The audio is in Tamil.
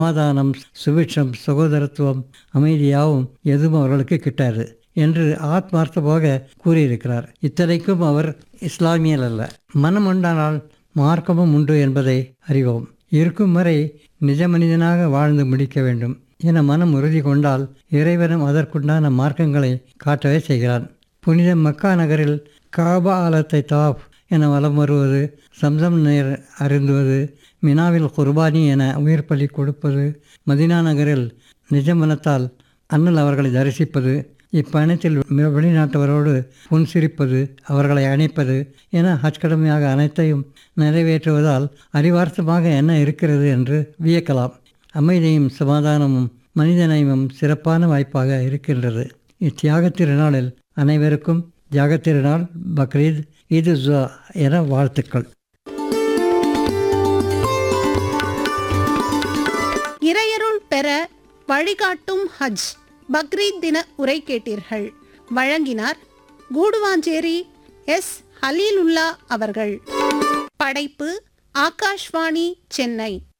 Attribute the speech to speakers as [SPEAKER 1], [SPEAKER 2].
[SPEAKER 1] சமாதானம் சுபிட்சம் சகோதரத்துவம் அமைதியாகவும் எதுவும் அவர்களுக்கு கிட்டாது என்று ஆத்மார்த்தமாக கூறியிருக்கிறார் இத்தனைக்கும் அவர் இஸ்லாமியர் அல்ல மனம் உண்டானால் மார்க்கமும் உண்டு என்பதை அறிவோம் இருக்கும் வரை நிஜ மனிதனாக வாழ்ந்து முடிக்க வேண்டும் என மனம் உறுதி கொண்டால் இறைவனும் அதற்குண்டான மார்க்கங்களை காட்டவே செய்கிறான் புனித மக்கா நகரில் காபா ஆலத்தை தாப் என வலம் வருவது சம்சம் நீர் அருந்துவது மினாவில் குர்பானி என உயிர் பலி கொடுப்பது மதினா நகரில் நிஜ மனத்தால் அண்ணல் அவர்களை தரிசிப்பது இப்பயணத்தில் வெ- வெளிநாட்டவரோடு புன்சிரிப்பது அவர்களை அணைப்பது என ஹஜ் கடமையாக அனைத்தையும் நிறைவேற்றுவதால் அறிவார்த்தமாக என்ன இருக்கிறது என்று வியக்கலாம் அமைதியும் சமாதானமும் மனிதநேயமும் சிறப்பான வாய்ப்பாக இருக்கின்றது இத்தியாக திருநாளில் அனைவருக்கும் தியாக திருநாள் பக்ரீத் ஈது ஜுவா என வாழ்த்துக்கள்
[SPEAKER 2] இறையருள் பெற வழிகாட்டும் ஹஜ் பக்ரீத் தின உரை கேட்டீர்கள் வழங்கினார் கூடுவாஞ்சேரி எஸ் ஹலீலுல்லா அவர்கள் படைப்பு ஆகாஷ்வாணி சென்னை